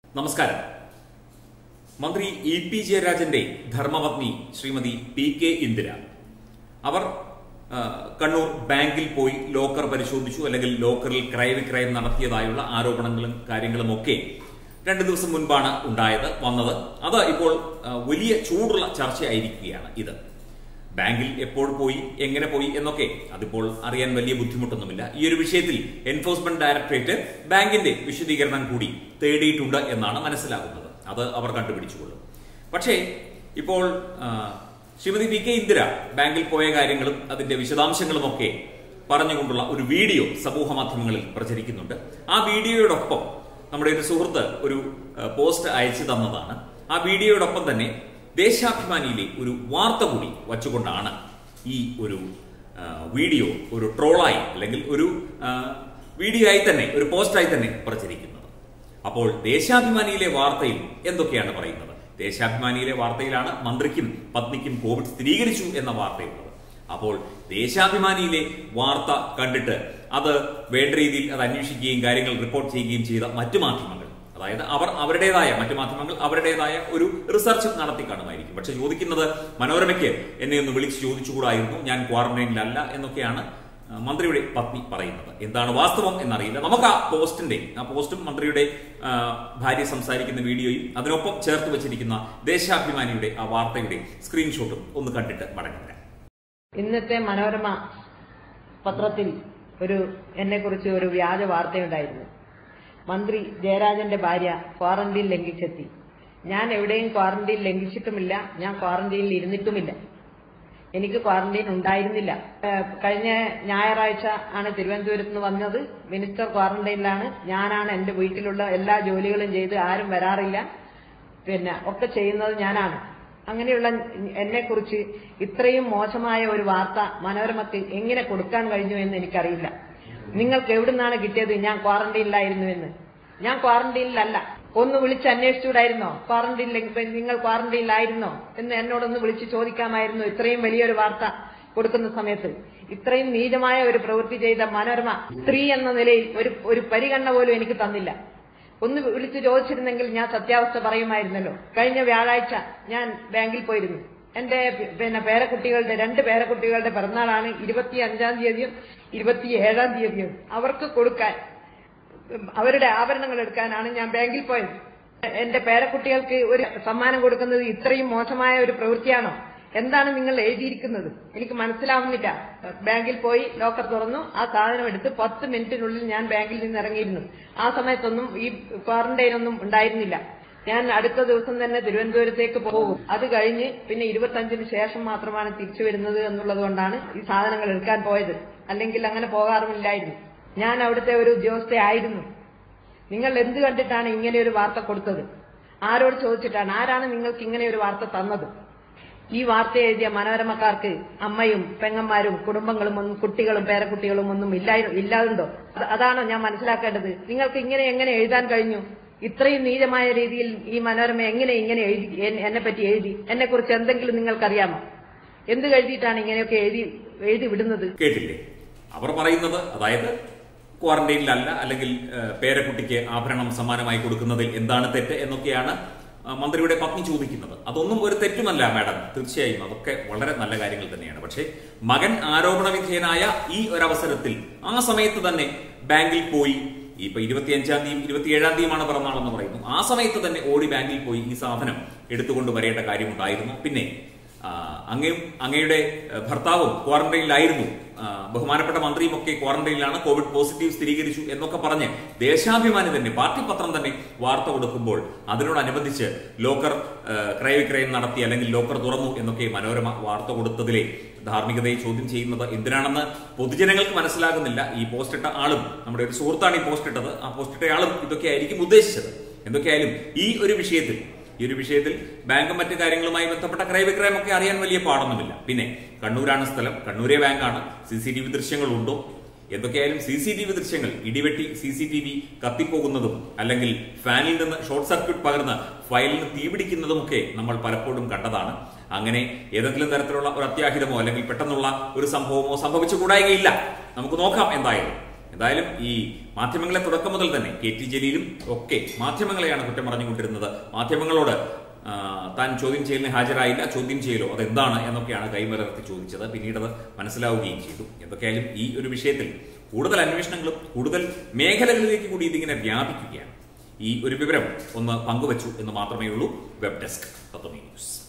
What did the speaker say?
നമസ്കാരം മന്ത്രി E P ജയരാജന്റെ ധർമ്മപത്നി ശ്രീമതി പി കെ ഇന്ദിര അവർ ആ, കണ്ണൂർ ബാങ്കിൽ പോയി ലോക്കർ പരിശോധിച്ചു അല്ലെങ്കിൽ ലോക്കറിൽ ക്രയവിക്രയം നടത്തിയതായുള്ള ആരോപണങ്ങളും കാര്യങ്ങളും ഒക്കെ രണ്ടു ദിവസം മുൻപാണ് ഉണ്ടായത് വന്നത് അത് ഇപ്പോൾ ആ, വലിയ ചൂടുള്ള ചർച്ചയായിരിക്കുകയാണ് ഇത് ബാങ്കിൽ എപ്പോൾ പോയി എങ്ങനെ പോയി എന്നൊക്കെ അതിപ്പോൾ അറിയാൻ വലിയ ബുദ്ധിമുട്ടൊന്നുമില്ല ഈ ഒരു വിഷയത്തിൽ എൻഫോഴ്സ്മെന്റ് ഡയറക്ടറേറ്റ് ബാങ്കിന്റെ വിശദീകരണം കൂടി തേടിയിട്ടുണ്ട് എന്നാണ് മനസ്സിലാകുന്നത് അത് അവർ കണ്ടുപിടിച്ചുകൊള്ളും പക്ഷേ ഇപ്പോൾ ആ, ശ്രീമതി പി കെ ഇന്ദിര ബാങ്കിൽ പോയ കാര്യങ്ങളും അതിന്റെ വിശദാംശങ്ങളും ഒക്കെ പറഞ്ഞുകൊണ്ടുള്ള ഒരു വീഡിയോ സമൂഹ മാധ്യമങ്ങളിൽ പ്രചരിക്കുന്നുണ്ട് ആ വീഡിയോയോടൊപ്പം നമ്മുടെ ഒരു സുഹൃത്ത് ഒരു ആ, പോസ്റ്റ് അയച്ചു തന്നതാണ് ആ വീഡിയോയോടൊപ്പം തന്നെ ദേശാഭിമാനിയിലെ ഒരു വാർത്ത കൂടി വച്ചുകൊണ്ടാണ് ഈ ഒരു ആ, വീഡിയോ ഒരു ട്രോളായി അല്ലെങ്കിൽ ഒരു ആ, വീഡിയോ ആയി തന്നെ ഒരു പോസ്റ്റായി തന്നെ പ്രചരിക്കുന്നത് അപ്പോൾ ദേശാഭിമാനിയിലെ വാർത്തയിൽ എന്തൊക്കെയാണ് പറയുന്നത് ദേശാഭിമാനിയിലെ വാർത്തയിലാണ് മന്ത്രിക്കും പത്നിക്കും കോവിഡ് സ്ഥിരീകരിച്ചു എന്ന വാർത്തയുള്ളത് അപ്പോൾ ദേശാഭിമാനിയിലെ വാർത്ത കണ്ടിട്ട് അത് വേണ്ട രീതിയിൽ അത് അന്വേഷിക്കുകയും കാര്യങ്ങൾ റിപ്പോർട്ട് ചെയ്യുകയും ചെയ്ത മറ്റു മാധ്യമങ്ങൾ അതായത് അവർ അവരുടേതായ മറ്റു മാധ്യമങ്ങൾ അവരുടേതായ ഒരു റിസർച്ച് നടത്തി കാണുമായിരിക്കും പക്ഷെ ചോദിക്കുന്നത് മനോരമയ്ക്ക് എന്നെ ഒന്ന് വിളിച്ച് ചോദിച്ചുകൂടായിരുന്നു ഞാൻ ക്വാറന്റൈനിലല്ല എന്നൊക്കെയാണ് ആ, മന്ത്രിയുടെ പത്നി പറയുന്നത് എന്താണ് വാസ്തവം എന്നറിയില്ല നമുക്ക് ആ പോസ്റ്റിന്റെ ആ പോസ്റ്റും മന്ത്രിയുടെ ആ, ഭാര്യ സംസാരിക്കുന്ന വീഡിയോയും അതിനൊപ്പം ചേർത്ത് വെച്ചിരിക്കുന്ന ദേശാഭിമാനിയുടെ ആ വാർത്തയുടെ സ്ക്രീൻഷോട്ടും ഒന്ന് കണ്ടിട്ട് മടങ്ങില്ല ഇന്നത്തെ മനോരമ പത്രത്തിൽ ഒരു എന്നെക്കുറിച്ച് ഒരു വ്യാജ വാർത്തയുണ്ടായിരുന്നു മന്ത്രി ജയരാജന്റെ ഭാര്യ ക്വാറന്റീൻ ലംഘിച്ചെത്തി ഞാൻ എവിടെയും ക്വാറന്റീൻ ലംഘിച്ചിട്ടുമില്ല ഞാൻ ക്വാറന്റീനിൽ ഇരുന്നിട്ടുമില്ല എനിക്ക് ക്വാറന്റീൻ ഉണ്ടായിരുന്നില്ല ഏഹ് കഴിഞ്ഞ ഞായറാഴ്ച ആണ് തിരുവനന്തപുരത്ത് നിന്ന് വന്നത് മിനിസ്റ്റർ ക്വാറന്റൈനിലാണ് ഞാനാണ് എന്റെ വീട്ടിലുള്ള എല്ലാ ജോലികളും ചെയ്ത് ആരും വരാറില്ല പിന്നെ ഒക്കെ ചെയ്യുന്നത് ഞാനാണ് അങ്ങനെയുള്ള എന്നെ കുറിച്ച് ഇത്രയും മോശമായ ഒരു വാർത്ത മനോരമത്തിൽ എങ്ങനെ കൊടുക്കാൻ കഴിഞ്ഞു എന്ന് എനിക്കറിയില്ല നിങ്ങൾക്ക് എവിടുന്നാണ് കിട്ടിയത് ഞാൻ ക്വാറന്റൈനിലായിരുന്നു എന്ന് ഞാൻ ക്വാറന്റൈനിലല്ല ഒന്ന് വിളിച്ച് അന്വേഷിച്ചുകൂടായിരുന്നോ ക്വാറന്റൈനിൽ നിങ്ങൾ ക്വാറന്റൈനിലായിരുന്നോ എന്ന് എന്നോടൊന്ന് വിളിച്ച് ചോദിക്കാമായിരുന്നു ഇത്രയും വലിയൊരു വാർത്ത കൊടുക്കുന്ന സമയത്ത് ഇത്രയും നീചമായ ഒരു പ്രവൃത്തി ചെയ്ത മനോരമ സ്ത്രീ എന്ന നിലയിൽ ഒരു ഒരു പരിഗണന പോലും എനിക്ക് തന്നില്ല ഒന്ന് വിളിച്ച് ചോദിച്ചിരുന്നെങ്കിൽ ഞാൻ സത്യാവസ്ഥ പറയുമായിരുന്നല്ലോ കഴിഞ്ഞ വ്യാഴാഴ്ച ഞാൻ ബാങ്കിൽ പോയിരുന്നു എന്റെ പി- പിന്നെ പേരക്കുട്ടികളുടെ രണ്ട് പേരക്കുട്ടികളുടെ പിറന്നാളാണ് ഇരുപത്തി അഞ്ചാം തീയതിയും ഇരുപത്തി ഏഴാം തീയതിയും അവർക്ക് കൊടുക്കാൻ ഉം, അവരുടെ ആഭരണങ്ങൾ എടുക്കാനാണ് ഞാൻ ബാങ്കിൽ പോയത് എന്റെ പേരക്കുട്ടികൾക്ക് ഒരു സമ്മാനം കൊടുക്കുന്നത് ഇത്രയും മോശമായ ഒരു പ്രവൃത്തിയാണോ എന്താണ് നിങ്ങൾ എഴുതിയിരിക്കുന്നത് എനിക്ക് മനസ്സിലാവുന്നില്ല ബാങ്കിൽ പോയി ലോക്കർ തുറന്നു ആ സാധനം എടുത്ത് പത്ത് മിനിറ്റിനുള്ളിൽ ഞാൻ ബാങ്കിൽ നിന്ന് ഇറങ്ങിയിരുന്നു ആ സമയത്തൊന്നും ഈ ക്വാറന്റൈൻ ഒന്നും ഉണ്ടായിരുന്നില്ല ഞാൻ അടുത്ത ദിവസം തന്നെ തിരുവനന്തപുരത്തേക്ക് പോകും അത് കഴിഞ്ഞ് പിന്നെ ഇരുപത്തഞ്ചിന് ശേഷം മാത്രമാണ് തിരിച്ചു വരുന്നത് എന്നുള്ളത് കൊണ്ടാണ് ഈ സാധനങ്ങൾ എടുക്കാൻ പോയത് അല്ലെങ്കിൽ അങ്ങനെ പോകാറുമില്ലായിരുന്നു ഞാൻ അവിടുത്തെ ഒരു ഉദ്യോഗസ്ഥയായിരുന്നു നിങ്ങൾ എന്ത് കണ്ടിട്ടാണ് ഇങ്ങനെ ഒരു വാർത്ത കൊടുത്തത് ആരോട് ചോദിച്ചിട്ടാണ് ആരാണ് നിങ്ങൾക്ക് ഇങ്ങനെ ഒരു വാർത്ത തന്നത് ഈ വാർത്ത എഴുതിയ മനോരമക്കാർക്ക് അമ്മയും പെങ്ങന്മാരും കുടുംബങ്ങളും ഒന്നും കുട്ടികളും പേരക്കുട്ടികളും ഒന്നും ഇല്ലായി- ഇല്ലാതുണ്ടോ അത് അതാണോ ഞാൻ മനസ്സിലാക്കേണ്ടത് നിങ്ങൾക്ക് ഇങ്ങനെ എങ്ങനെ എഴുതാൻ കഴിഞ്ഞു ഇത്രയും നീചമായ രീതിയിൽ ഈ മനോരമ എങ്ങനെ ഇങ്ങനെ എഴുതി എൻ- എന്നെ പറ്റി എഴുതി എന്നെ കുറിച്ച് എന്തെങ്കിലും നിങ്ങൾക്കറിയാമോ എന്ത് എഴുതിയിട്ടാണ് ഇങ്ങനെയൊക്കെ എഴുതി എഴുതി വിടുന്നത് കേട്ടില്ലേ അവർ പറയുന്നത് അതായത് ക്വാറന്റൈനിലല്ല അല്ലെങ്കിൽ ആ, പേരക്കുട്ടിക്ക് ആഭരണം സമ്മാനമായി കൊടുക്കുന്നതിൽ എന്താണ് തെറ്റ് എന്നൊക്കെയാണ് ആ, മന്ത്രിയുടെ പത്നി ചോദിക്കുന്നത് അതൊന്നും ഒരു തെറ്റുമല്ല മാഡം തീർച്ചയായും അതൊക്കെ വളരെ നല്ല കാര്യങ്ങൾ തന്നെയാണ് പക്ഷേ മകൻ ആരോപണ വിധേയനായ ഈ ഒരവസരത്തിൽ ആ സമയത്ത് തന്നെ ബാങ്കിൽ പോയി ഇപ്പൊ ഇരുപത്തിയഞ്ചാം തീയതി ഇരുപത്തിയേഴാം തീയതിയാണ് പിറന്നാളെന്ന് പറയുന്നു ആ സമയത്ത് തന്നെ ഓടി ബാങ്കിൽ പോയി ഈ സാധനം എടുത്തുകൊണ്ട് വരേണ്ട കാര്യമുണ്ടായിരുന്നു പിന്നെ ആ, അങ്ങയും അങ്ങയുടെ ഏഹ്, ഭർത്താവും ക്വാറന്റൈനിലായിരുന്നു ആ, ബഹുമാനപ്പെട്ട മന്ത്രിയും ഒക്കെ ക്വാറന്റൈനിലാണ് കോവിഡ് പോസിറ്റീവ് സ്ഥിരീകരിച്ചു എന്നൊക്കെ പറഞ്ഞ് ദേശാഭിമാനി തന്നെ പാർട്ടി പത്രം തന്നെ വാർത്ത കൊടുക്കുമ്പോൾ അതിനോടനുബന്ധിച്ച് ലോക്കർ ഏഹ്, ക്രയവിക്രയം നടത്തി അല്ലെങ്കിൽ ലോക്കർ തുറന്നു എന്നൊക്കെ മനോരമ വാർത്ത കൊടുത്തതിലെ ധാർമ്മികതയെ ചോദ്യം ചെയ്യുന്നത് എന്തിനാണെന്ന് പൊതുജനങ്ങൾക്ക് മനസ്സിലാകുന്നില്ല ഈ പോസ്റ്റ് ഇട്ട ആളും നമ്മുടെ ഒരു സുഹൃത്താണ് ഈ പോസ്റ്റ് ഇട്ടത് ആ പോസ്റ്റ് ഇട്ട ആളും ഇതൊക്കെ ആയിരിക്കും ഉദ്ദേശിച്ചത് എന്തൊക്കെയായാലും ഈ ഒരു വിഷയത്തിൽ ഈ ഒരു വിഷയത്തിൽ ബാങ്കും മറ്റു കാര്യങ്ങളുമായി ബന്ധപ്പെട്ട ക്രയവിക്രയമൊക്കെ അറിയാൻ വലിയ പാടൊന്നുമില്ല പിന്നെ കണ്ണൂരാണ് സ്ഥലം കണ്ണൂരെ ബാങ്കാണ് സി സി ടി വി ദൃശ്യങ്ങളുണ്ടോ എന്തൊക്കെയായാലും സി സി ടി വി ദൃശ്യങ്ങൾ ഇടിവെട്ടി സി സി ടി വി കത്തിപ്പോകുന്നതും അല്ലെങ്കിൽ ഫാനിൽ നിന്ന് ഷോർട്ട് സർക്യൂട്ട് പകർന്ന് ഫയലിന് തീപിടിക്കുന്നതുമൊക്കെ നമ്മൾ പലപ്പോഴും കണ്ടതാണ് അങ്ങനെ ഏതെങ്കിലും തരത്തിലുള്ള ഒരു അത്യാഹിതമോ അല്ലെങ്കിൽ പെട്ടെന്നുള്ള ഒരു സംഭവമോ സംഭവിച്ചുകൂടായികയില്ല നമുക്ക് നോക്കാം എന്തായാലും എന്തായാലും ഈ മാധ്യമങ്ങളെ തുടക്കം മുതൽ തന്നെ കെ ടി ജലീലും ഒക്കെ മാധ്യമങ്ങളെയാണ് കുറ്റം പറഞ്ഞുകൊണ്ടിരുന്നത് മാധ്യമങ്ങളോട് ആ, താൻ ചോദ്യം ചെയ്യലിന് ഹാജരായില്ല ചോദ്യം ചെയ്യലോ അതെന്താണ് എന്നൊക്കെയാണ് കൈമലർത്തി ചോദിച്ചത് പിന്നീട് അത് മനസ്സിലാവുകയും ചെയ്തു എന്തൊക്കെയായാലും ഈ ഒരു വിഷയത്തിൽ കൂടുതൽ അന്വേഷണങ്ങളും കൂടുതൽ മേഖലകളിലേക്ക് കൂടി ഇതിങ്ങനെ വ്യാപിക്കുകയാണ് ഈ ഒരു വിവരം ഒന്ന് പങ്കുവച്ചു എന്ന് മാത്രമേ ഉള്ളൂ വെബ് ഡെസ്ക് തത്വമേ ന്യൂസ്